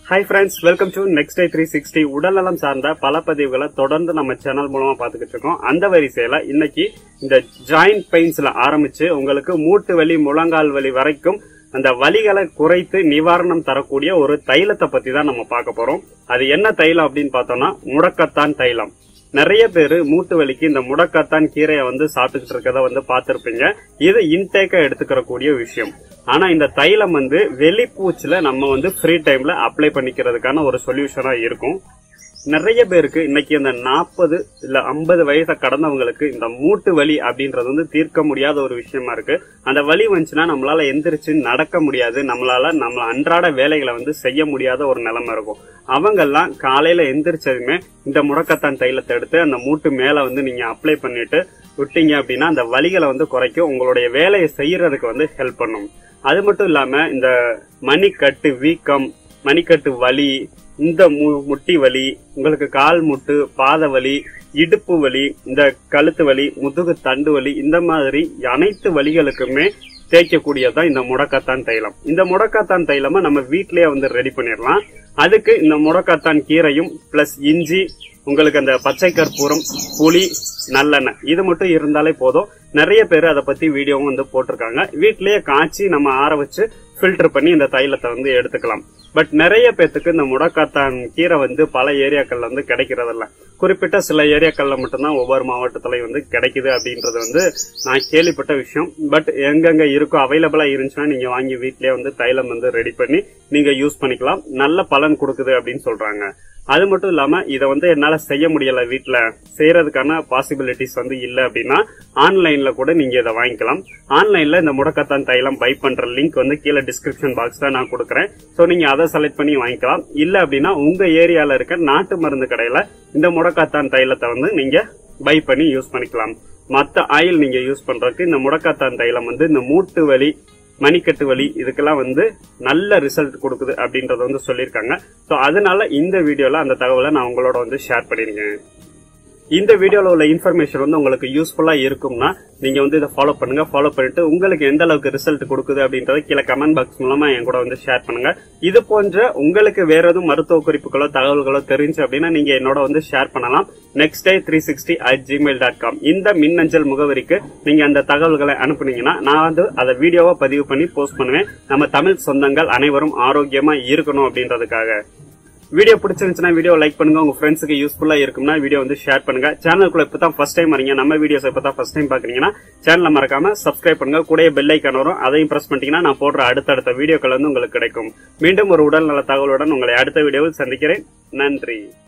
hi friends welcome to next day three sixty உடல்நலம் சார்ந்த பல பதிவுகளை தொடர்ந்து நம்ம சேனல் மூலமா பார்த்துக்கிட்டு இருக்கோம் அந்த வரிசையில இன்னைக்கு இந்த ஜாயிண்ட் பெயின்ஸ்ல ஆரம்பிச்சு உங்களுக்கு மூட்டு வலி முழங்கால் வலி வரைக்கும் அந்த வலிகளை குறைத்து நிவாரணம் தரக்கூடிய ஒரு தைலத்தை பத்தி தான் நம்ம பார்க்க போறோம் அது என்ன தைலம் அப்படின்னு பார்த்தோம்னா முடக்கத்தான் தைலம் நிறைய பேர் மூட்டு வலிக்கு இந்த முடக்கத்தான் கீரையை வந்து சாப்பிட்டுக்கிட்டு இருக்கத வந்து பார்த்திருப்பீங்க இது இன்டேக்கா எடுத்துக்கிற கூடிய விஷயம் ஆனா இந்த தைலம் வந்து வெளிப்பூச்சில் நம்ம வந்து ஃப்ரீ டைம்ல அப்ளை பண்ணிக்கிறதுக்கான ஒரு சொல்யூஷனா இருக்கும் நிறைய பேருக்கு இன்னைக்கு இந்த நாற்பது இல்ல ஐம்பது வயசை கடந்தவங்களுக்கு இந்த மூட்டு வலி அப்படின்றது வந்து தீர்க்க முடியாத ஒரு விஷயமா இருக்கு அந்த வலி வந்துச்சுன்னா நம்மளால எந்திரிச்சு நடக்க முடியாது நம்மளால நம்ம அன்றாட வேலைகளை வந்து செய்ய முடியாத ஒரு நிலைமை இருக்கும் அவங்கெல்லாம் காலையில எந்திரிச்சதுமே இந்த முடக்கத்தான் தைலத்தை எடுத்து அந்த மூட்டு மேல வந்து நீங்க அப்ளை பண்ணிட்டு விட்டீங்க அப்படின்னா அந்த வலிகளை வந்து குறைக்கும் உங்களுடைய வேலையை செய்யறதுக்கு வந்து ஹெல்ப் பண்ணும் அது மட்டும் இல்லாம இந்த மணிக்கட்டு வீக்கம் மணிக்கட்டு வலி இந்த மு- முட்டி வலி உங்களுக்கு கால் முட்டு பாத வலி இடுப்பு வலி இந்த கழுத்து வலி முதுகு தண்டு வலி இந்த மாதிரி அனைத்து வலிகளுக்குமே தேய்க்கக்கூடியதுதான் இந்த முடக்கத்தான் தைலம் இந்த முடக்கத்தான் தைலமா நம்ம வீட்லயே வந்து ரெடி பண்ணிடலாம் அதுக்கு இந்த முடக்கத்தான் கீரையும் பிளஸ் இஞ்சி உங்களுக்கு அந்த பச்சை கற்பூரம் புளி நல்லெண்ணெய் இது மட்டும் இருந்தாலே போதும் நிறைய பேர் அதை பத்தி வீடியோவும் வந்து போட்டிருக்காங்க வீட்லயே காய்ச்சி நம்ம ஆற வச்சு ஃபில்டர் பண்ணி இந்த தைலத்தை வந்து எடுத்துக்கலாம் பட் நிறைய பேத்துக்கு இந்த முடக்காத்தான் கீரை வந்து பல ஏரியாக்கள்ல வந்து கிடைக்கிறதில்ல குறிப்பிட்ட சில ஏரியாக்கள்ல மட்டும்தான் ஒவ்வொரு மாவட்டத்திலையும் வந்து கிடைக்குது அப்படின்றது வந்து நான் கேள்விப்பட்ட விஷயம் பட் எங்கெங்க இருக்கோ அவைலபிளா இருந்துச்சுன்னா நீங்க வாங்கி வீட்லயே வந்து தைலம் வந்து ரெடி பண்ணி நீங்க யூஸ் பண்ணிக்கலாம் நல்ல பலன் கொடுக்குது அப்படின்னு சொல்றாங்க அது மட்டும் இல்லாம இதை வந்து என்னால செய்ய முடியல வீட்ல செய்யறதுக்கான பாசிபிலிட்டிஸ் வந்து இல்ல அப்படின்னா ஆன்லைன்ல கூட நீங்க இதை வாங்கிக்கலாம் ஆன்லைன்ல இந்த முடக்கத்தான் தைலம் பை பண்ற லிங்க் வந்து கீழே டிஸ்கிரிப்ஷன் பாக்ஸ்ல நான் கொடுக்குறேன் சோ நீங்க அதை செலக்ட் பண்ணி வாங்கிக்கலாம் இல்ல அப்படின்னா உங்க ஏரியால இருக்க நாட்டு மருந்து கடையில இந்த முடக்கத்தான் தைலத்தை வந்து நீங்க பை பண்ணி யூஸ் பண்ணிக்கலாம் மத்த ஆயில் நீங்க யூஸ் பண்றதுக்கு இந்த முடக்கத்தான் தைலம் வந்து இந்த மூட்டு வலி மணிக்கட்டு வலி இதுக்கெல்லாம் வந்து நல்ல ரிசல்ட் கொடுக்குது அப்படின்றத வந்து சொல்லியிருக்காங்க ஸோ அதனால இந்த வீடியோல அந்த தகவலை நான் உங்களோட வந்து ஷேர் பண்ணிருக்கேன் இந்த வீடியோல உள்ள இன்ஃபர்மேஷன் வந்து உங்களுக்கு யூஸ்ஃபுல்லா இருக்கும்னா நீங்க வந்து இதை ஃபாலோ பண்ணுங்க ஃபாலோ பண்ணிட்டு உங்களுக்கு எந்த அளவுக்கு ரிசல்ட் கொடுக்குது அப்படின்றத கீழே கமெண்ட் பாக்ஸ் மூலமா என் கூட வந்து ஷேர் பண்ணுங்க இது போன்ற உங்களுக்கு வேற எதுவும் மருத்துவ குறிப்புகளோ தகவல்களோ தெரிஞ்சு அப்படின்னா நீங்க என்னோட வந்து ஷேர் பண்ணலாம் next day three sixty at Gmail dot com இந்த மின்னஞ்சல் முகவரிக்கு நீங்க அந்த தகவல்களை அனுப்புனீங்கன்னா நான் வந்து அதை வீடியோவா பதிவு பண்ணி போஸ்ட் பண்ணுவேன் நம்ம தமிழ் சொந்தங்கள் அனைவரும் ஆரோக்கியமா இருக்கணும் அப்படின்றதுக்காக வீடியோ பிடிச்சிருந்துச்சுன்னா வீடியோ லைக் பண்ணுங்க உங்க ஃப்ரெண்ட்ஸுக்கு யூஸ்ஃபுல்லா இருக்கும்னா வீடியோ வந்து ஷேர் பண்ணுங்க சேனலுக்குள்ள இப்போ தான் ஃபர்ஸ்ட் டைம் வரீங்க நம்ம வீடியோஸ் இப்போ தான் ஃபர்ஸ்ட் டைம் பாக்குறீங்கன்னா சேனலை மறக்காம சப்ஸ்கிரைப் பண்ணுங்க கூடயே பெல் ஐக்கான் வரும் அதையும் பிரஸ் பண்ணிட்டீங்கன்னா நான் போடுற அடுத்தடுத்த வீடியோக்கள் வந்து உங்களுக்கு கிடைக்கும் மீண்டும் ஒரு உடல் நல தகவலுடன் உங்களை அடுத்த வீடியோவில் சந்திக்கிறேன் நன்றி